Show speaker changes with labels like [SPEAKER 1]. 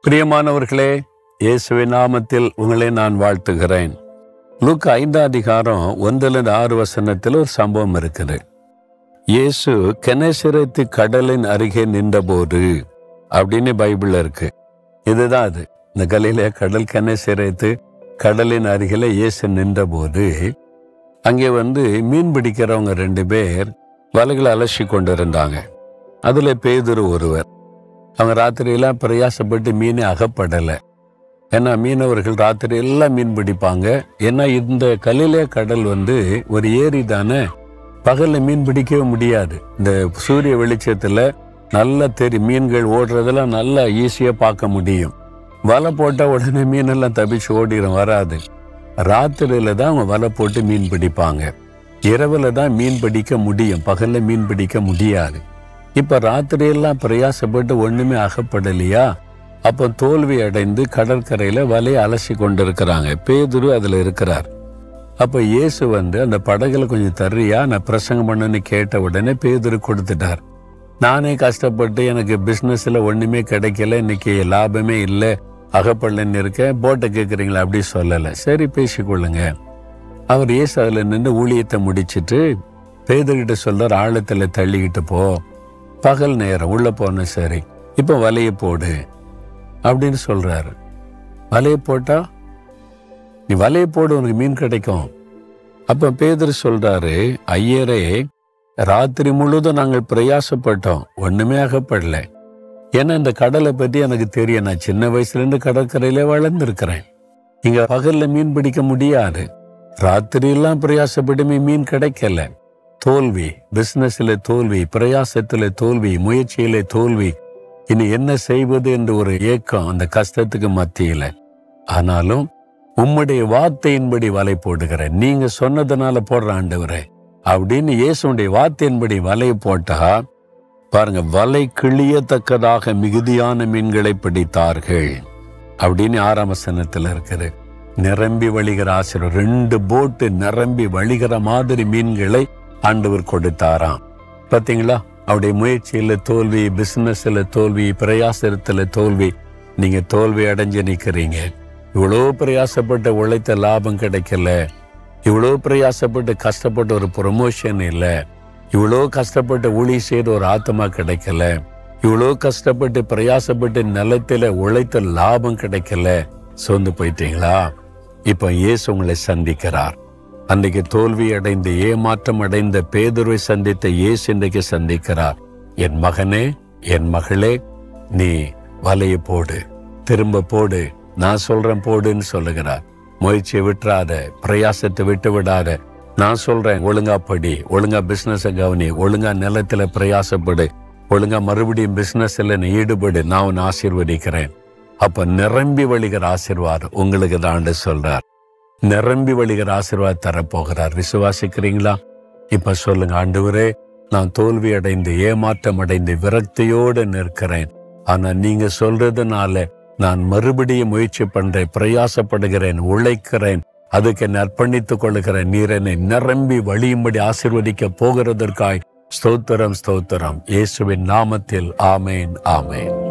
[SPEAKER 1] பிரியமானவர்களே இயேசுவின் நாமத்தில் உங்களை நான் வாழ்த்துகிறேன் லூக் ஐந்தாம் அதிகாரம் ஒன்றிலிருந்து ஆறு வசனத்தில் ஒரு சம்பவம் இருக்குது இயேசு கெனசிரத்து கடலின் அருகே நின்றபோது அப்படின்னு பைபிள்ல இருக்கு இதுதான் அது இந்த கலில கடல் கெனசிரத்து கடலின் அருகில இயேசு நின்றபோது அங்கே வந்து மீன் பிடிக்கிறவங்க ரெண்டு பேர் வலைகளை அலசி கொண்டிருந்தாங்க அதுல பேதுரு ஒருவர் அவங்க ராத்திரியெல்லாம் பிரயாசப்பட்டு மீனே அகப்படலை ஏன்னா மீனவர்கள் ராத்திரி எல்லாம் மீன் பிடிப்பாங்க ஏன்னா இந்த கலிலே கடல் வந்து ஒரு ஏரி தானே பகல்ல மீன் பிடிக்கவே முடியாது இந்த சூரிய வெளிச்சத்துல நல்லா தெரி மீன்கள் ஓடுறதெல்லாம் நல்லா ஈஸியா பார்க்க முடியும் வலை போட்ட உடனே மீனெல்லாம் தப்பிச்சு ஓடிடும் வராது ராத்திரியில தான் அவங்க வலை போட்டு மீன் பிடிப்பாங்க இரவுல தான் மீன் பிடிக்க முடியும் பகல்ல மீன் பிடிக்க முடியாது இப்ப ராத்திரியெல்லாம் பிரயாசப்பட்டு ஒண்ணுமே அகப்படலையா அப்போ தோல்வி அடைந்து கடற்கரையில வலையை அலசி கொண்டிருக்கிறாங்க பேதுரு அதுல இருக்கிறார் அப்ப இயேசு வந்து அந்த படகுல கொஞ்சம் தர்றியா நான் பிரசங்கம் பண்ணுன்னு கேட்ட உடனே பேதுரு கொடுத்துட்டார் நானே கஷ்டப்பட்டு எனக்கு பிசினஸ்ல ஒண்ணுமே கிடைக்கல இன்னைக்கு லாபமே இல்லை அகப்படலன்னு இருக்கேன் போட்டை கேட்குறீங்களா அப்படி சொல்லலை சரி பேசிக்கொள்ளுங்க அவர் இயேசு அதுல நின்று ஊழியத்தை முடிச்சிட்டு பேதர்கிட்ட சொல்றார் ஆழத்துல தள்ளிக்கிட்டு போ பகல் நேரம் உள்ள போன சரி இப்போ வலையை போடு அப்படின்னு சொல்றாரு வலையை போட்டா நீ வலையை போடு உனக்கு மீன் கிடைக்கும் அப்ப பேதர் சொல்றாரு ஐயரே ராத்திரி முழுதும் நாங்கள் பிரயாசப்பட்டோம் ஒண்ணுமே அகப்படல ஏன்னா இந்த கடலை பத்தி எனக்கு தெரியும் நான் சின்ன வயசுல இருந்து கடற்கரையில வளர்ந்துருக்கிறேன் இங்க பகல்ல மீன் பிடிக்க முடியாது ராத்திரி எல்லாம் பிரயாசப்பட்டுமே மீன் கிடைக்கல தோல்வி பிசினஸ்ல தோல்வி பிரயாசத்துல தோல்வி முயற்சியில தோல்வி இனி என்ன செய்வது என்று ஒரு ஏக்கம் அந்த கஷ்டத்துக்கு மத்தியில ஆனாலும் உம்முடைய வார்த்தையின்படி வலை போடுகிறேன் நீங்க சொன்னதுனால போடுற ஆண்டவரே அப்படின்னு இயேசுடைய வார்த்தையின்படி வலை போட்டா பாருங்க வலை கிழியத்தக்கதாக மிகுதியான மீன்களை பிடித்தார்கள் அப்படின்னு ஆறாம் வசனத்துல இருக்குது நிரம்பி வழிகிற ஆசிரியர் ரெண்டு போட்டு நிரம்பி வழிகிற மாதிரி மீன்களை ஆண்டவர் கொடுத்தாராம் பாத்தீங்களா அவருடைய முயற்சியில தோல்வி பிசினஸ்ல தோல்வி பிரயாசத்துல தோல்வி நீங்க தோல்வி அடைஞ்சு நிக்கிறீங்க இவ்வளோ பிரயாசப்பட்டு உழைத்த லாபம் கிடைக்கல இவ்வளோ பிரயாசப்பட்டு கஷ்டப்பட்ட ஒரு ப்ரொமோஷன் இல்லை இவ்வளோ கஷ்டப்பட்டு ஊழி செய்த ஒரு ஆத்மா கிடைக்கல இவ்வளோ கஷ்டப்பட்டு பிரயாசப்பட்டு நிலத்துல உழைத்த லாபம் கிடைக்கல சோர்ந்து போயிட்டீங்களா இப்ப இயேசு உங்களை சந்திக்கிறார் அன்றைக்கு தோல்வி அடைந்து ஏமாற்றம் அடைந்த பேதுருவை சந்தித்த இயேசு இன்றைக்கு சந்திக்கிறார் என் மகனே என் மகளே நீ வலையை போடு திரும்ப போடு நான் சொல்றேன் போடுன்னு சொல்லுகிறார் முயற்சியை விட்டுறாத பிரயாசத்தை விட்டு விடாத நான் சொல்றேன் ஒழுங்கா படி ஒழுங்கா பிசினஸ் கவனி ஒழுங்கா நிலத்துல பிரயாசப்படு ஒழுங்கா மறுபடியும் பிசினஸ்ல நீ ஈடுபடு நான் உன்னை ஆசீர்வதிக்கிறேன் அப்ப நிரம்பி வழிகிற ஆசீர்வாதம் உங்களுக்கு தான் ஆண்டு சொல்றார் நிரம்பி வழிகிற ஆசீர்வாதம் தரப்போகிறார் விசுவாசிக்கிறீங்களா இப்ப சொல்லுங்க ஆண்டவரே நான் தோல்வி அடைந்து ஏமாற்றம் அடைந்து விரக்தியோடு நிற்கிறேன் ஆனா நீங்க சொல்றதுனால நான் மறுபடியும் முயற்சி பண்றேன் பிரயாசப்படுகிறேன் உழைக்கிறேன் அதுக்கு என்னை அர்ப்பணித்துக் கொள்கிறேன் நீர் என்னை நிரம்பி வழியும்படி ஆசிர்வதிக்க போகிறதற்காய் ஸ்தோத்திரம் ஸ்தோத்திரம் இயேசுவின் நாமத்தில் ஆமேன் ஆமேன்